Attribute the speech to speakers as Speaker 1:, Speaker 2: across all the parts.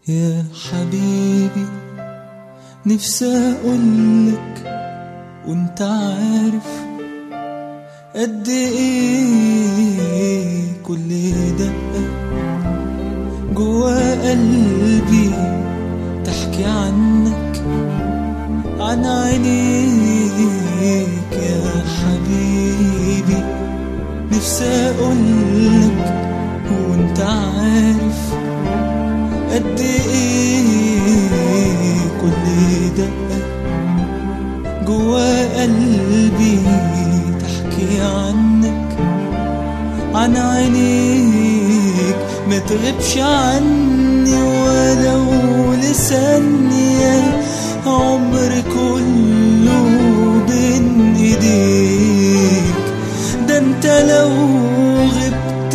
Speaker 1: يا حبيبي نفسي اقولك وانت عارف قد ايه كل دقة جوا قلبي تحكي عنك عن عينيك يا حبيبي نفسي اقولك وانت عارف قد ايه كل دقة جوا قلبي تحكي عنك عن عينيك ما تغيبش عني ولو لثانية عمر كله بين ايديك ده انت لو غبت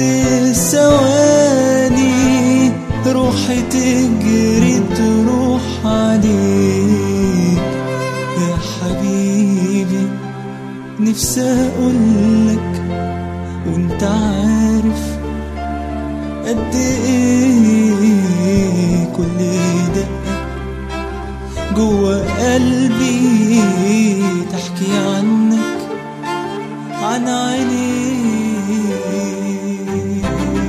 Speaker 1: ثواني روحي تجري تروح عليك يا حبيبي نفسي اقولك وانت عارف قد ايه كل دقة جوا قلبي تحكي عنك عن عينيك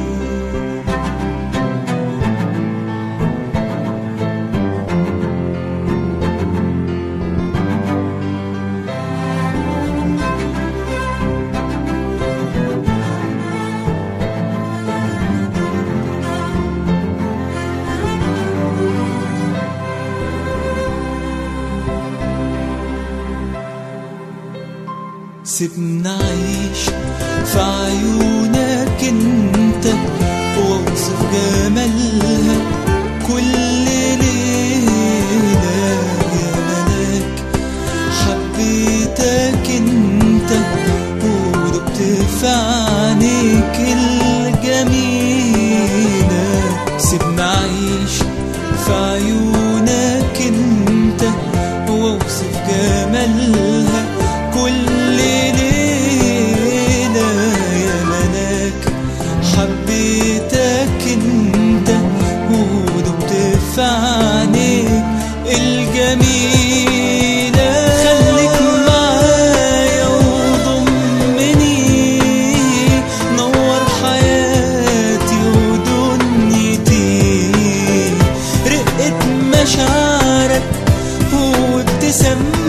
Speaker 1: سيبنا عيش في عيونك انت واوصف جمالها كل ليلة يا ملاك حبيتك انت ودقت في عينيك الجميلة سيبنا عيش في عيونك انت واوصف جمالها كل ليلة يا ملاك حبيتك انت ودقت في عينيك الجميلة خليك معايا وضمني نور حياتي ودنيتي رقة مشاعرك وابتسامتك